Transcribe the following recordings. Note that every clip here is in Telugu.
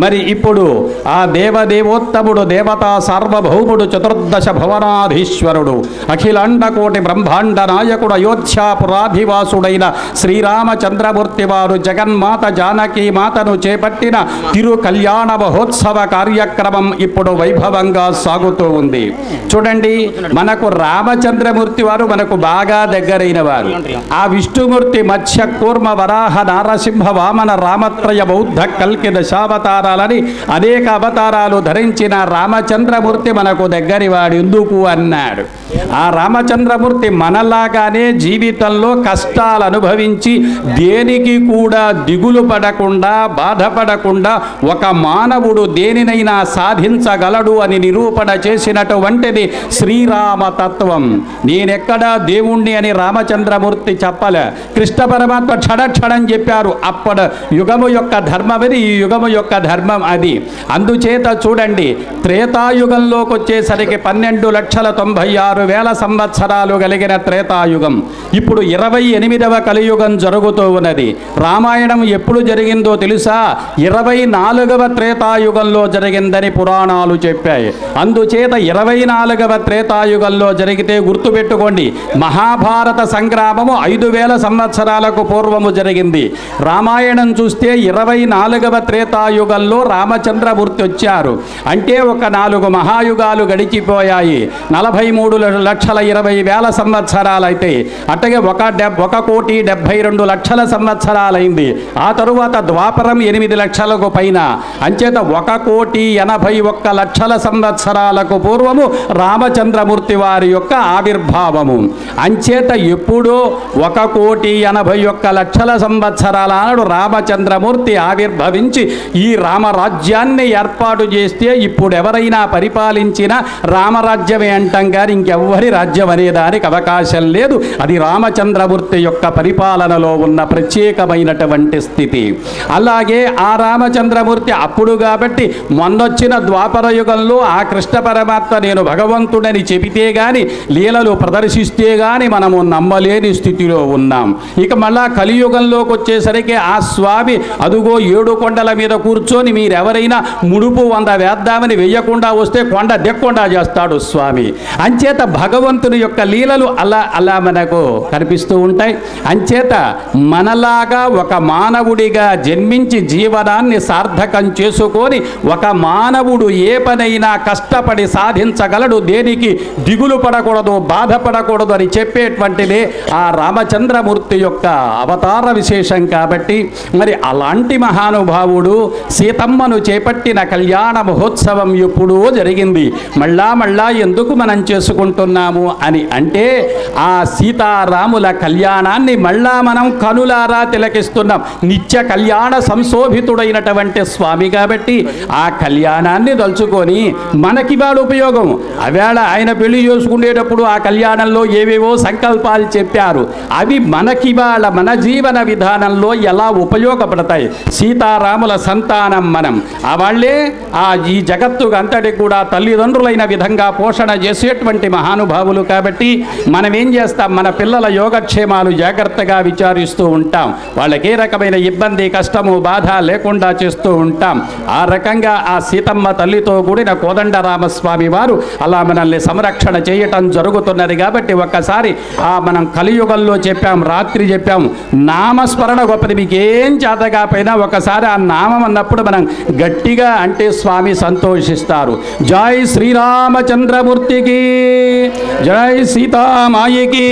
మరి ఇప్పుడు ఆ దేవదేవోత్తముడు దేవతా సార్వభౌముడు చతుర్దశ భవనాధీశ్వరుడు అఖిలాండ కోటి బ్రహ్మాండ నాయకుడు అయోధ్యాపురాధివాసుడైన శ్రీరామచంద్రమూర్తి వారు జగన్మాత జానకి మాతను చేపట్టిన తిరు కళ్యాణ మహోత్సవ కార్యక్రమం ఇప్పుడు వైభవంగా సాగుతూ ఉంది చూడండి మనకు రామచంద్రమూర్తి వారు మనకు బాగా దగ్గరైన వారు ఆ విష్ణుమూర్తి మత్స్య కూర్మ వరాహ నారసింహ వామన రామత్రయ బౌద్ధ కల్కి దశావతారాలని అనేక అవతారాలు ధరించిన రామచంద్రమూర్తి మనకు దగ్గరి వాడు ఎందుకు అన్నాడు ఆ రామచంద్రమూర్తి మనలాగానే జీవితంలో కష్టాలు అనుభవించి దేనికి కూడా దిగులు పడకుండా బాధపడకుండా ఒక మానవుడు దేనినైనా సాధించగలడు అని నిరూపణ చేసినటువంటిది శ్రీరామ తత్వం నేనెక్కడా దేవుణ్ణి అని రామచంద్రమూర్తి చెప్పలే కృష్ణ పరమాత్మ క్షణక్షణం చెప్పారు అప్పటి యుగము యొక్క ధర్మమది ఈ యుగము యొక్క ధర్మం అది అందుచేత చూడండి త్రేతాయుగంలోకి వచ్చేసరికి పన్నెండు లక్షల తొంభై ఆరు వేల సంవత్సరాలు కలిగిన త్రేతాయుగం ఇప్పుడు ఇరవై ఎనిమిదవ కలియుగం జరుగుతూ ఉన్నది రామాయణం ఎప్పుడు జరిగిందో తెలుసా ఇరవై నాలుగవ త్రేతాయుగంలో జరిగిందని పురాణాలు చెప్పాయి అందుచేత ఇరవై నాలుగవ త్రేతాయుగంలో జరిగితే గుర్తుపెట్టుకోండి మహాభారత సంగ్రామము ఐదు వేల సంవత్సరాలకు పూర్వము జరిగింది రామాయణం చూస్తే ఇరవై నాలుగవ త్రేతాయుగంలో రామచంద్రమూర్తి వచ్చారు అంటే ఒక నాలుగు మహాయుగాలు గడిచిపోయాయి నలభై మూడు లక్షల ఇరవై వేల సంవత్సరాలైతే అట్టగే ఒక డెబ్ ఒక కోటి డెబ్భై రెండు లక్షల సంవత్సరాలైంది ఆ తరువాత ద్వాపరం ఎనిమిది లక్షలకు పైన అంచేత ఒక కోటి ఎనభై ఒక్క లక్షల సంవత్సరాలకు పూర్వము రామచంద్రమూర్తి వారి యొక్క ఆవిర్భావము అంచేత ఎప్పుడో ఒక కోటి ఎనభై ఒక్క లక్షల సంవత్సరాల నాడు రామచంద్రమూర్తి ఆవిర్భవించి ఈ రామరాజ్యాన్ని ఏర్పాటు చేస్తే ఇప్పుడు ఎవరైనా పరిపాలించిన రామరాజ్యమే అంటాం కానీ ఇంకెవ్వరి రాజ్యం అనేదానికి అవకాశం లేదు అది రామచంద్రమూర్తి యొక్క పరిపాలనలో ఉన్న ప్రత్యేకమైనటువంటి స్థితి అలాగే ఆ రామచంద్రమూర్తి అప్పుడు కాబట్టి మొన్నొచ్చిన ద్వాపర యుగంలో ఆ కృష్ణ పరమాత్మ నేను భగవంతుడని చెబితే గాని లీలలు ప్రదర్శిస్తే గాని మనము నమ్మలేని స్థితిలో ఉన్నాం ఇక మళ్ళా కలియుగంలోకి వచ్చేసరికి ఆ స్వామి అదుగో ఏడు కొండల మీద కూర్చొని మీరెవరైనా ముడుపు వంద వేద్దామని వెయ్యకుండా వస్తే కొండ దెక్కుండా చేస్తాడు స్వామి అంచేత భగవంతుని యొక్క లీలలు అలా అలా మనకు కనిపిస్తూ ఉంటాయి అంచేత మనలాగా ఒక మానవుడిగా జన్మించి జీవనాన్ని సార్థకం చేసుకొని ఒక మానవుడు ఏ పనైనా కష్టపడి సాధించగలడు దేనికి దిగులు పడకూడదు బాధపడకూడదు అని చెప్పేటువంటిదే ఆ రామచంద్రమూర్తి యొక్క అవతార విశేషం కాబట్టి మరి అలాంటి మహానుభావుడు సీతమ్మను చేపట్టిన కళ్యాణ మహోత్సవం ఎప్పుడూ జరిగింది మళ్ళా మళ్ళా ఎందుకు మనం చేసుకుంటున్నాము అని అంటే ఆ సీతారాముల కళ్యాణాన్ని మళ్ళా మనం కనులారా తిలకిస్తున్నాం నిత్య కళ్యాణ సంశోభితుడైనటువంటి స్వామి కాబట్టి ఆ కళ్యాణాన్ని దలుచుకొని మనకి వాడు ఉపయోగం అవేళ ఆయన పెళ్లి చేసుకునేటప్పుడు ఆ కళ్యాణంలో ఏవేవో సంకల్పాలు చెప్పారు అవి మనకి వాళ్ళ మన జీవన విధానంలో ఎలా ఉపయోగపడతాయి సీతారాముల సంతానం మనం ఆ వాళ్ళే ఆ ఈ జగత్తు అంతటి కూడా తల్లిదండ్రులైన విధంగా పోషణ చేసేటువంటి మహానుభావులు కాబట్టి మనం ఏం చేస్తాం మన పిల్లల యోగక్షేమాలు జాగ్రత్తగా విచారిస్తూ ఉంటాం వాళ్ళకి ఏ రకమైన ఇబ్బంది కష్టము బాధ లేకుండా చేస్తూ ఉంటాం ఆ రకంగా ఆ సీతమ్మ తల్లితో కూడిన కోదండరామస్వామి వారు అలా మనల్ని సంరక్షణ చేయటం జరుగుతున్నది కాబట్టి ఒక్కసారి ఆ మనం కలియుగంలో చెప్పాం రాత్రి చెప్పాం నామస్మరణ గొప్పది మీకు ఏం చేత కాకపోయినా ఒకసారి ఆ నామం అన్నప్పుడు మనం గట్టిగా అంటే స్వామి సంతోషిస్తారు జై శ్రీరామచంద్రమూర్తికి జై సీతామాయికి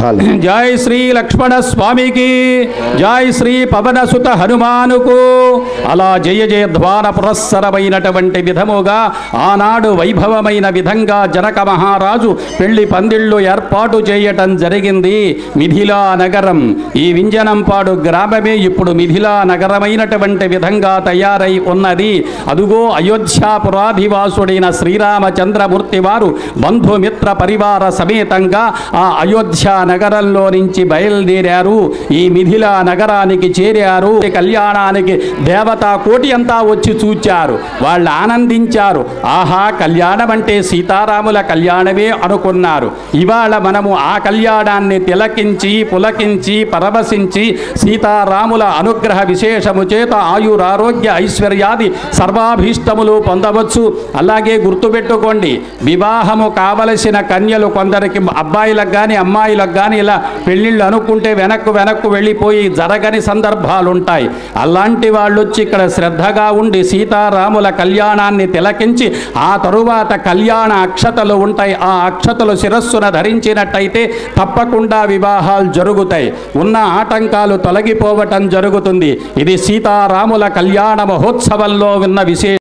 జై శ్రీ లక్ష్మణ స్వామికి జై శ్రీ పవనసుత హనుమానుకు అలా జయ జయధ్వాన పురస్సరమైనటువంటి విధముగా ఆనాడు వైభవమైన విధంగా జనక మహారాజు పెళ్లి పందిళ్ళు ఏర్పాటు చేయటం జరిగింది మిథిలా నగరం ఈ వింజనంపాడు గ్రామమే ఇప్పుడు మిథిలా నగరమైనటువంటి విధంగా తయారై ఉన్నది అదుగో అయోధ్యాపురాధివాసుడైన శ్రీరామచంద్రమూర్తి వారు బంధుమిత్ర పరివార సమేతంగా ఆ అయోధ్య నగరంలో నుంచి బయలుదేరారు ఈ మిథిలా నగరానికి చేరారు ఈ కళ్యాణానికి దేవతా కోటి అంతా వచ్చి చూచారు వాళ్ళు ఆనందించారు ఆహా కళ్యాణం అంటే సీతారాముల కళ్యాణమే అనుకున్నారు ఇవాళ మనము ఆ కళ్యాణాన్ని తిలకించి పులకించి పరవశించి సీతారాముల అనుగ్రహ విశేషము చేత ఆయురారోగ్య ఐశ్వర్య ఐశ్వర్యాది సర్వాభీష్టములు పొందవచ్చు అలాగే గుర్తుపెట్టుకోండి వివాహము కావలసిన కన్యలు కొందరికి అబ్బాయిలకు కానీ అమ్మాయిలకు కానీ ఇలా పెళ్ళిళ్ళు అనుకుంటే వెనక్కు వెనక్కు వెళ్ళిపోయి జరగని సందర్భాలు ఉంటాయి అలాంటి వాళ్ళు వచ్చి ఇక్కడ శ్రద్ధగా ఉండి సీతారాముల కళ్యాణాన్ని తిలకించి ఆ తరువాత కళ్యాణ అక్షతలు ఉంటాయి ఆ అక్షతలు శిరస్సున ధరించినట్టయితే తప్పకుండా వివాహాలు జరుగుతాయి ఉన్న ఆటంకాలు తొలగిపోవటం జరుగుతుంది ఇది సీతారాముల కళ్యాణ మహోత్సవంలో ఉన్న విశేష